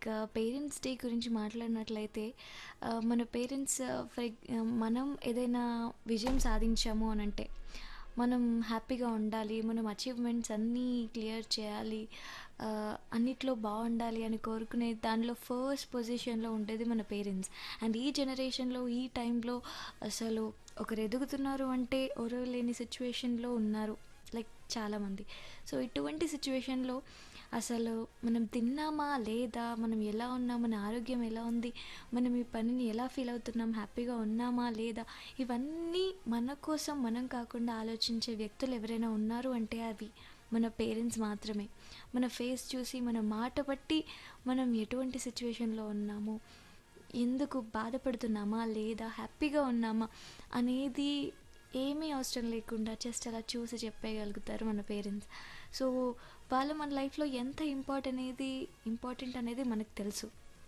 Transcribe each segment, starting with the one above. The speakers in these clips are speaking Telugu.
లైక్ పేరెంట్స్ డే గురించి మాట్లాడినట్లయితే ఆ, మన పేరెంట్స్ ఫర్ మనం ఏదైనా విజయం సాధించాము అని అంటే మనం హ్యాపీగా ఉండాలి మనం అచీవ్మెంట్స్ అన్నీ క్లియర్ చేయాలి ఆ, అన్నిట్లో బాగుండాలి అని కోరుకునే దానిలో ఫస్ట్ పొజిషన్లో ఉండేది మన పేరెంట్స్ అండ్ ఈ జనరేషన్లో ఈ టైంలో అసలు ఒకరు ఎదుగుతున్నారు అంటే ఎవరో లేని సిచ్యువేషన్లో ఉన్నారు లైక్ చాలామంది సో ఇటువంటి సిచ్యువేషన్లో అసలు మనం తిన్నామా లేదా మనం ఎలా ఉన్నాం మన ఆరోగ్యం ఎలా ఉంది మనం ఈ పనిని ఎలా ఫీల్ అవుతున్నాం హ్యాపీగా ఉన్నామా లేదా ఇవన్నీ మన కోసం మనం కాకుండా ఆలోచించే వ్యక్తులు ఎవరైనా ఉన్నారు అంటే అవి మన పేరెంట్స్ మాత్రమే మన ఫేస్ చూసి మన మాట బట్టి మనం ఎటువంటి సిచ్యువేషన్లో ఉన్నాము ఎందుకు బాధపడుతున్నామా లేదా హ్యాపీగా ఉన్నామా అనేది ఏమీ అవసరం లేకుండా జస్ట్ అలా చూసి చెప్పేయగలుగుతారు మన పేరెంట్స్ సో వాళ్ళు మన లైఫ్లో ఎంత ఇంపార్టెంట్ అనేది ఇంపార్టెంట్ అనేది మనకు తెలుసు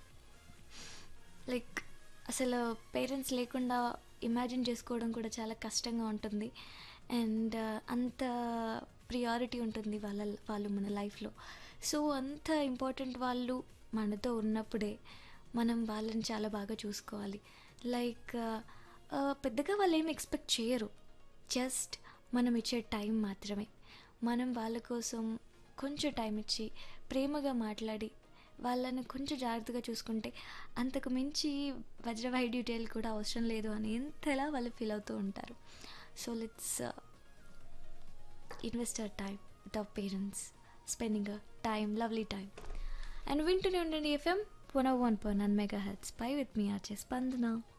లైక్ అసలు పేరెంట్స్ లేకుండా ఇమాజిన్ చేసుకోవడం కూడా చాలా కష్టంగా ఉంటుంది అండ్ అంత ప్రియారిటీ ఉంటుంది వాళ్ళ వాళ్ళు మన లైఫ్లో సో అంత ఇంపార్టెంట్ వాళ్ళు మనతో ఉన్నప్పుడే మనం వాళ్ళని చాలా బాగా చూసుకోవాలి లైక్ పెద్దగా వాళ్ళు ఏమి ఎక్స్పెక్ట్ చేయరు జస్ట్ మనం ఇచ్చే టైం మాత్రమే మనం వాళ్ళ కోసం కొంచెం టైం ఇచ్చి ప్రేమగా మాట్లాడి వాళ్ళని కొంచెం జాగ్రత్తగా చూసుకుంటే అంతకు మించి వజ్రవైడ్యుటేలు కూడా అవసరం లేదు అని ఎంతలా వాళ్ళు ఫీల్ అవుతూ ఉంటారు so let's invest our time with our parents spending a time lovely time and వింటూనే ఉండండి FM one one point nine mega hits పై విత్ మీ ఆర్చే స్పందన